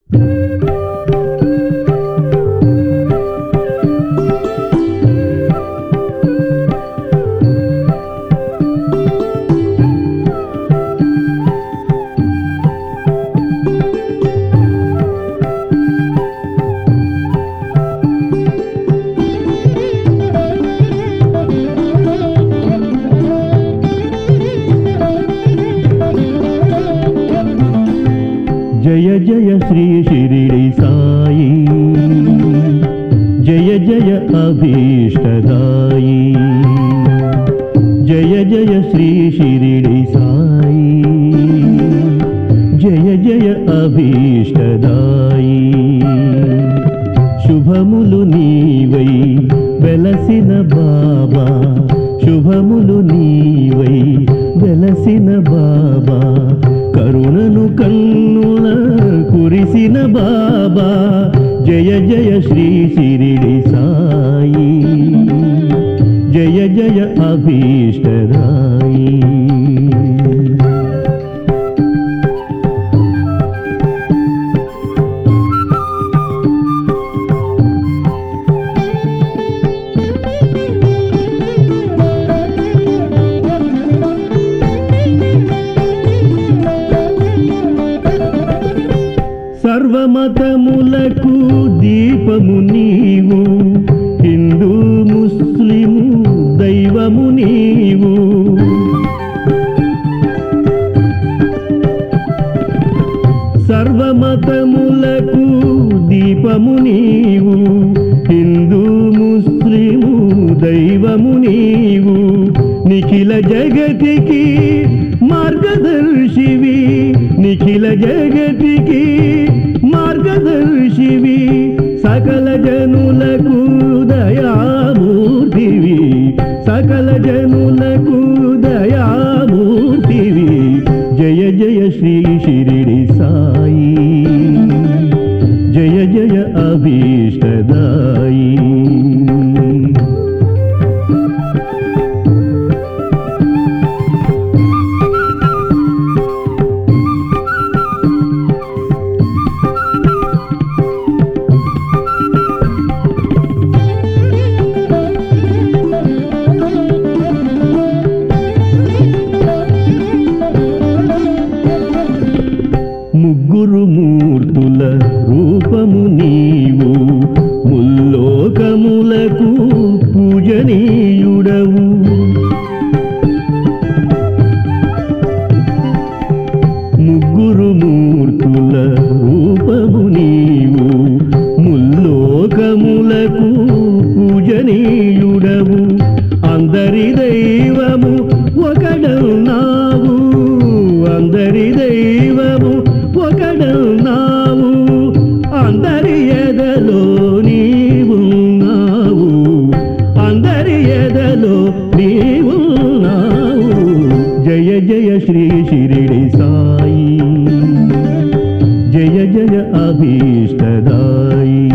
జయ జయ శ్రీ షిరిడి సాయి జయ జయ అభీష్టదాయి జయ జయ శ్రీ షిరిడి సాయి జయ జయ అభీష్టదాయి శుభములు నీవై వెలసిన బాబా శుభములు నీవై వెలసిన బాబా కరుణను కన్నుల కురిసిన బాబా జయ జయ శ్రీ శిరిడి సాయి జయ జయ అభీష్టదాయి సర్వమతములకు దీపము నీవు హిందూ ముస్లిము దైవము నీవు సర్వమతములకు దీపము నీవు హిందూ ముస్లిము దైవము నీవు నిఖిల జగతికి మార్గదర్శివి నిఖిల జగతికి మార్గదర్శివి సకల జనులకు దయామూర్తివి సకల జనులకు దయామూర్తివి జయ జయ శ్రీ షిరిడి సాయి జయ జయ అభీష్టదాయి ముగ్గురు మూర్తుల రూపము నీవు ముల్లోకములకు పూజనీయుడవు ముగ్గురు మూర్తుల రూపము నీవు ముల్లోకములకు పూజనీయుడవు అందరి దైవము ఒకడన్నావు అందరి దైవము ఒకడన్నావు అందరి ఎదలో నీవున్నావు అందరి ఎదలో నీవున్నావు జయ జయ శ్రీ షిరిడి సాయి జయ జయ అభీష్టదాయి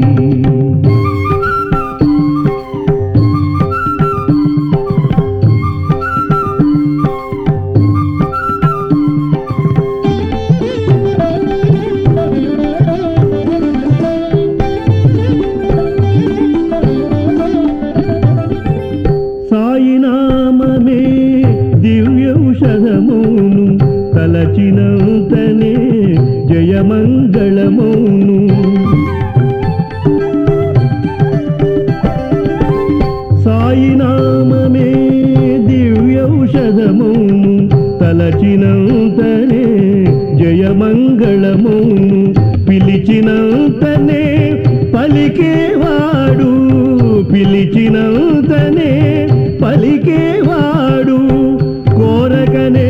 సాయినామమే దివ్యౌషధమౌను తలచినంతనే జయమంగళమౌను సాయినామమే దివ్యౌషధమౌను తలచినంతనే జయమంగళమౌను పిలిచినంతనే పలికేవాడు పిలిచినంతనే పలికేవాడు కోరకనే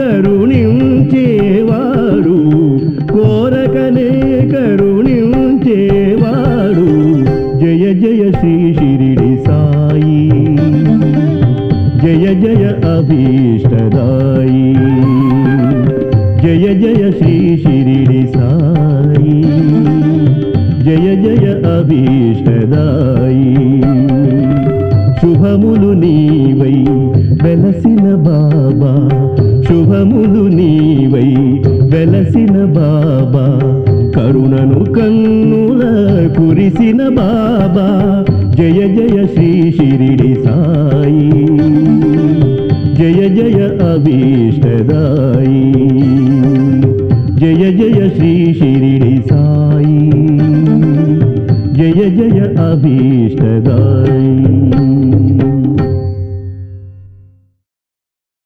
కరుణించేవాడు కోరకనే కరుణించేవాడు జయ జయ శ్రీ షిరిడి సాయి జయ జయ అభీష్టదాయి జయ జయ శ్రీ షిరిడి సాయి జయ జయ అభీష్టదాయి శుభములు నీవై వెలసిన బాబా శుభములు నీవై వెలసిన బాబా కరుణను కన్నుల కురిసిన బాబా జయ జయ శ్రీ షిరిడి సాయి జయ జయ అభీష్టదాయి జయ జయ శ్రీ షిరిడి సాయి జయ జయ అభీష్టదాయి